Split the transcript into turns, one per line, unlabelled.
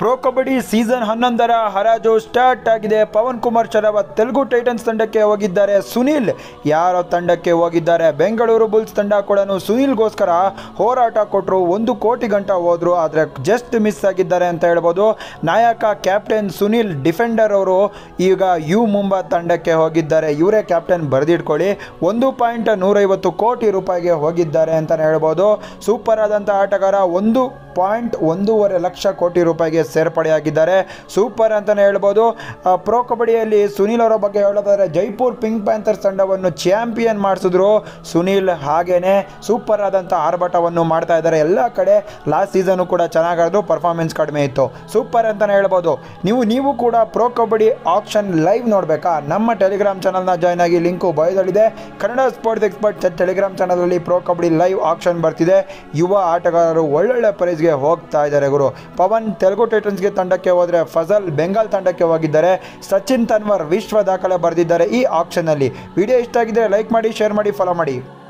pro kabaddi season ಹನ್ನೊಂದರ ಹರಾಜು start ಆಗಿದೆ ಪವನ್ ಕುಮಾರ್ ಶರಾವತ್ ತೆಲುಗು ಟೈಟನ್ಸ್ ತಂಡಕ್ಕೆ ಹೋಗಿದ್ದಾರೆ ಸುನಿಲ್ ಯಾರ ತಂಡಕ್ಕೆ ಹೋಗಿದ್ದಾರೆ ಬೆಂಗಳೂರು ಬುಲ್ಸ್ ತಂಡ ಕೂಡ ಸುನಿಲ್ಗೋಸ್ಕರ ಹೋರಾಟ ಕೊಟ್ಟರು ಒಂದು ಕೋಟಿ ಗಂಟ ಹೋದ್ರು ಆದರೆ ಜಸ್ಟ್ ಮಿಸ್ ಆಗಿದ್ದಾರೆ ಅಂತ ಹೇಳ್ಬೋದು ನಾಯಕ ಕ್ಯಾಪ್ಟನ್ ಸುನಿಲ್ ಡಿಫೆಂಡರ್ ಅವರು ಈಗ ಯು ಮುಂಬಾ ತಂಡಕ್ಕೆ ಹೋಗಿದ್ದಾರೆ ಇವರೇ ಕ್ಯಾಪ್ಟನ್ ಬರೆದಿಟ್ಕೊಳ್ಳಿ ಒಂದು ಪಾಯಿಂಟ್ ನೂರೈವತ್ತು ಕೋಟಿ ರೂಪಾಯಿಗೆ ಹೋಗಿದ್ದಾರೆ ಅಂತಲೇ ಹೇಳ್ಬೋದು ಸೂಪರ್ ಆದಂಥ ಆಟಗಾರ ಒಂದು ಪಾಯಿಂಟ್ ಒಂದೂವರೆ ಲಕ್ಷ ಕೋಟಿ ರೂಪಾಯಿಗೆ ಸೇರ್ಪಡೆಯಾಗಿದ್ದಾರೆ ಸೂಪರ್ ಅಂತಲೇ ಹೇಳ್ಬೋದು ಆ, ಪ್ರೊ ಕಬಡ್ಡಿಯಲ್ಲಿ ಸುನೀಲ್ ಅವರ ಬಗ್ಗೆ ಹೇಳೋದಾದ್ರೆ ಜೈಪುರ್ ಪಿಂಕ್ ಪ್ಯಾಂಥರ್ಸ್ ತಂಡವನ್ನು ಚಾಂಪಿಯನ್ ಮಾಡಿಸಿದ್ರು ಸುನೀಲ್ ಹಾಗೇನೆ ಸೂಪರ್ ಆದಂಥ ಆರ್ಭಟವನ್ನು ಮಾಡ್ತಾ ಇದ್ದಾರೆ ಎಲ್ಲ ಕಡೆ ಲಾಸ್ಟ್ ಸೀಸನು ಕೂಡ ಚೆನ್ನಾಗಾದ್ರು ಪರ್ಫಾರ್ಮೆನ್ಸ್ ಕಡಿಮೆ ಇತ್ತು ಸೂಪರ್ ಅಂತಲೇ ಹೇಳ್ಬೋದು ನೀವು ನೀವು ಕೂಡ ಪ್ರೊ ಕಬಡ್ಡಿ ಆಪ್ಷನ್ ಲೈವ್ ನೋಡಬೇಕಾ ನಮ್ಮ ಟೆಲಿಗ್ರಾಮ್ ಚಾನಲ್ನ ಜಾಯ್ನ್ ಆಗಿ ಲಿಂಕು ಬಯೋದಲ್ಲಿದೆ ಕನ್ನಡ ಸ್ಪೋರ್ಟ್ಸ್ ಎಕ್ಸ್ಪರ್ಟ್ ಟೆಲಿಗ್ರಾಮ್ ಚಾನಲಲ್ಲಿ ಪ್ರೊ ಕಬಡ್ಡಿ ಲೈವ್ ಆಪ್ಷನ್ ಬರ್ತಿದೆ ಯುವ ಆಟಗಾರರು ಒಳ್ಳೊಳ್ಳೆ ಪ್ರೈಸ್ಗೆ ಹೋಗ್ತಾ ಇದ್ದಾರೆ ಗುರು ಪವನ್ ತೆಲುಗು ಟೈಟನ್ಸ್ಗೆ ತಂಡಕ್ಕೆ ಹೋದರೆ ಫಜಲ್ ಬೆಂಗಾಲ್ ತಂಡಕ್ಕೆ ಹೋಗಿದ್ದಾರೆ ಸಚಿನ್ ತನ್ವರ್ ವಿಶ್ವ ದಾಖಲೆ ಬರೆದಿದ್ದಾರೆ ಈ ಆಪ್ಷನ್ನಲ್ಲಿ ವಿಡಿಯೋ ಇಷ್ಟ ಆಗಿದ್ರೆ ಲೈಕ್ ಮಾಡಿ ಶೇರ್ ಮಾಡಿ ಫಾಲೋ ಮಾಡಿ